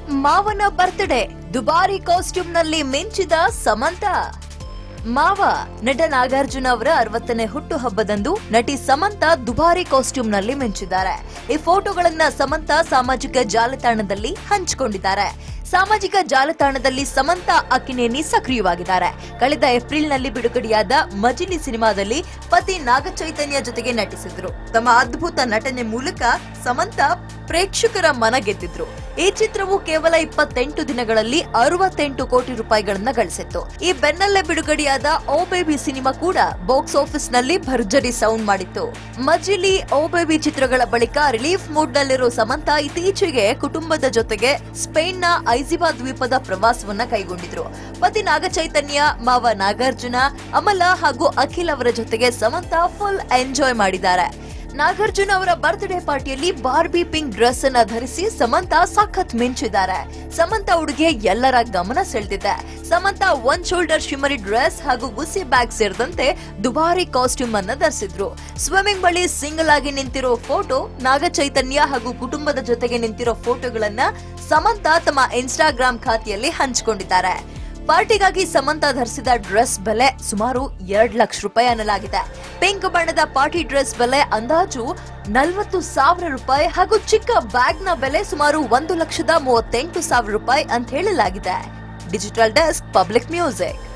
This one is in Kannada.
ಮಾವನ ಬರ್ತ್ಡೇ ದುಬಾರಿ ಕಾಸ್ಟ್ಯೂಮ್ನಲ್ಲಿ ಮಿಂಚಿದ ಸಮಂತ ಮಾವ ನಟ ನಾಗಾರ್ಜುನ ಅವರ ಅರವತ್ತನೇ ಹುಟ್ಟುಹಬ್ಬದಂದು ನಟಿ ಸಮಂತ ದುಬಾರಿ ಕಾಸ್ಟ್ಯೂಮ್ನಲ್ಲಿ ಮಿಂಚಿದ್ದಾರೆ ಈ ಫೋಟೋಗಳನ್ನ ಸಮಂತ ಸಾಮಾಜಿಕ ಜಾಲತಾಣದಲ್ಲಿ ಹಂಚಿಕೊಂಡಿದ್ದಾರೆ ಸಾಮಾಜಿಕ ಜಾಲತಾಣದಲ್ಲಿ ಸಮಂತ ಅಕ್ಕಿನೇನಿ ಸಕ್ರಿಯವಾಗಿದ್ದಾರೆ ಕಳೆದ ಏಪ್ರಿಲ್ನಲ್ಲಿ ಬಿಡುಗಡೆಯಾದ ಮಜಿಲಿ ಸಿನಿಮಾದಲ್ಲಿ ಪತಿ ನಾಗಚೈತನ್ಯ ಜೊತೆಗೆ ನಟಿಸಿದ್ರು ತಮ್ಮ ಅದ್ಭುತ ನಟನೆ ಮೂಲಕ ಸಮಂತ ಪ್ರೇಕ್ಷಕರ ಮನ ಗೆದ್ದಿದ್ರು ಈ ಚಿತ್ರವು ಕೇವಲ ಇಪ್ಪತ್ತೆಂಟು ದಿನಗಳಲ್ಲಿ ಅರವತ್ತೆಂಟು ಕೋಟಿ ರೂಪಾಯಿಗಳನ್ನ ಗಳಿಸಿತ್ತು ಈ ಬೆನ್ನಲ್ಲೇ ಬಿಡುಗಡೆಯಾದ ಓ ಬೇಬಿ ಸಿನಿಮಾ ಕೂಡ ಬಾಕ್ಸ್ ಆಫೀಸ್ ನಲ್ಲಿ ಭರ್ಜರಿ ಸೌಂಡ್ ಮಾಡಿತ್ತು ಮಜಿಲಿ ಓ ಬೇಬಿ ಚಿತ್ರಗಳ ಬಳಿಕ ರಿಲೀಫ್ ಮೂಡ್ ನಲ್ಲಿರೋ ಸಮಂತ ಇತ್ತೀಚೆಗೆ ಕುಟುಂಬದ ಜೊತೆಗೆ ಸ್ಪೇನ್ ನ ಐಜಿಬಾ ದ್ವೀಪದ ಪ್ರವಾಸವನ್ನ ಕೈಗೊಂಡಿದ್ರು ಪತಿ ನಾಗಚೈತನ್ಯ ಮಾವ ನಾಗಾರ್ಜುನ ಅಮಲ ಹಾಗೂ ಅಖಿಲ್ ಅವರ ಜೊತೆಗೆ ಸಮಂತ ಫುಲ್ ಎಂಜಾಯ್ ಮಾಡಿದ್ದಾರೆ ನಾಗಾರ್ಜುನ ಅವರ ಬರ್ತ್ಡೇ ಪಾರ್ಟಿಯಲ್ಲಿ ಬಾರ್ಬಿ ಪಿಂಕ್ ಡ್ರೆಸ್ ಅನ್ನ ಧರಿಸಿ ಸಮಂತ ಸಖತ್ ಮಿಂಚಿದ್ದಾರೆ ಸಮಂತ ಉಡುಗೆ ಎಲ್ಲರ ಗಮನ ಸೆಳೆದಿದೆ Samantha one shoulder shimmery dress ಹಾಗೂ ಗುಸಿ ಬ್ಯಾಗ್ ಸೇರಿದಂತೆ ದುಬಾರಿ ಕಾಸ್ಟ್ಯೂಮ್ ಅನ್ನ ಧರಿಸಿದ್ರು ಸ್ವಿಮ್ಮಿಂಗ್ ಬಳಿ ಸಿಂಗಲ್ ಆಗಿ ನಿಂತಿರೋ ಫೋಟೋ ನಾಗಚೈತನ್ಯ ಹಾಗೂ ಕುಟುಂಬದ ಜೊತೆಗೆ ನಿಂತಿರೋ ಫೋಟೋಗಳನ್ನ ಸಮಂತ ತಮ್ಮ ಇನ್ಸ್ಟಾಗ್ರಾಮ್ ಖಾತೆಯಲ್ಲಿ ಹಂಚಿಕೊಂಡಿದ್ದಾರೆ ಪಾರ್ಟಿಗಾಗಿ ಸಮಂತ ಧರಿಸಿದ ಡ್ರೆಸ್ ಬೆಲೆ ಸುಮಾರು ಎರಡ್ ಲಕ್ಷ ರೂಪಾಯಿ ಅನ್ನಲಾಗಿದೆ ಪಿಂಕ್ ಬಣ್ಣದ ಪಾರ್ಟಿ ಡ್ರೆಸ್ ಬೆಲೆ ಅಂದಾಜು ನಲವತ್ತು ಸಾವಿರ ರೂಪಾಯಿ ಹಾಗೂ ಚಿಕ್ಕ ಬ್ಯಾಗ್ ನ ಬೆಲೆ ಸುಮಾರು ಒಂದು ಲಕ್ಷದ ಮೂವತ್ತೆಂಟು ಸಾವಿರ ರೂಪಾಯಿ ಅಂತ ಹೇಳಲಾಗಿದೆ ಡಿಜಿಟಲ್ ಡೆಸ್ಕ್ ಪಬ್ಲಿಕ್ ಮ್ಯೂಸಿಕ್